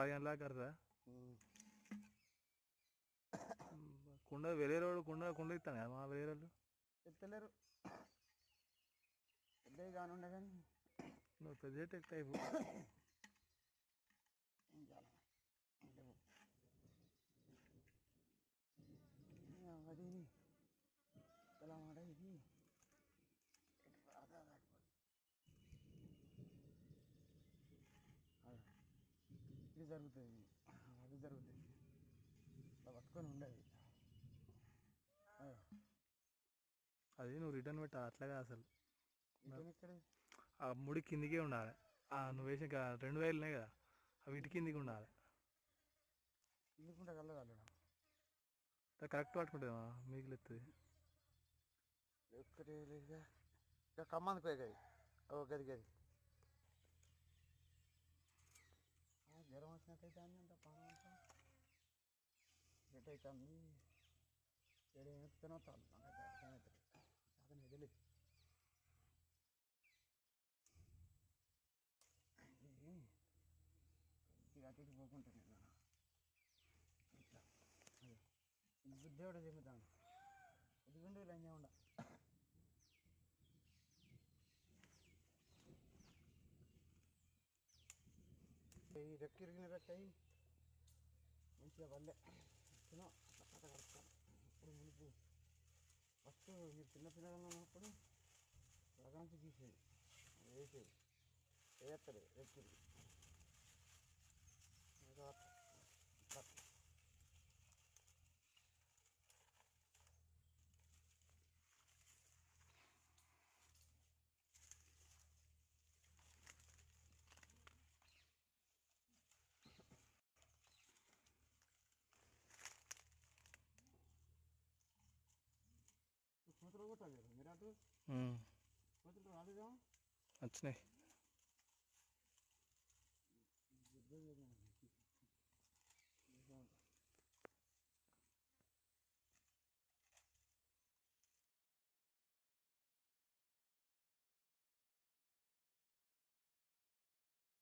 పది గంటల కడతా ఉమ్. కుండ వేరే రోడ్డు కుండ కుండ ఇస్తాను కదా మా వేరే వాళ్ళు చెప్తలేరు పెద్దవి కాని ఉండే కానీ నువ్వు పెద్ద టెక్ టైపు ఏం చేయాలి అంటే అది ఎలా మాట ఇది అదే అదే అదే. ఇది జరుగుతుంది అది జరుగుతుంది ఇలా పట్టుకొని ఉండేది అదే. అది నువ్వు రిటర్న్ పెట్టా అట్లాగా అసలు ఇదేం ఇక్కడ ఆ ముడి కిందికే ఉండాలి ఆ నువ్వు వేసిన ఇంకా రెండు వేలు ఉన్నాయి కదా అవి ఇటు కిందికి ఉండాలి ఇందుకుంటే కలదు అల్లడం కరెక్ట్ పట్టుకుంటుందా మిగిలిస్తుంది ఒక్కటే లేదుగా ఇక కమ్మందుకు పోయి గది ఓ గది గది ఆ, జ్వరం వచ్చినట్టయితే అని అంత పానం అంతా ఎట్టయితుంది ఏడు ఎత్తున వస్తాను నాకైతే అర్థం అవుతుంది అతను ఎదిలి కొద్దిగా అటు ఇటు పోకుంటాను ఇట్లా అదే బుద్ధి కూడా చెబుతాను ఇదిగుండు లంజా ఉండ ఈ రెక్క ఇరిగిన రెక్క అయ్యి మంచిగా వల్లే తినో అట్లా కథ కడతాను ఇప్పుడు మునుపు ఫస్ట్ మీరు చిన్న పిల్లగా ఉన్నప్పుడు రకాంచి తీసేది వేసేది వేస్తారు రెక్కిరి ఇంకా అట్లా కూతురు కొట్టాలి మీరు అటు కూతురు రాలేదా వచ్చినాయి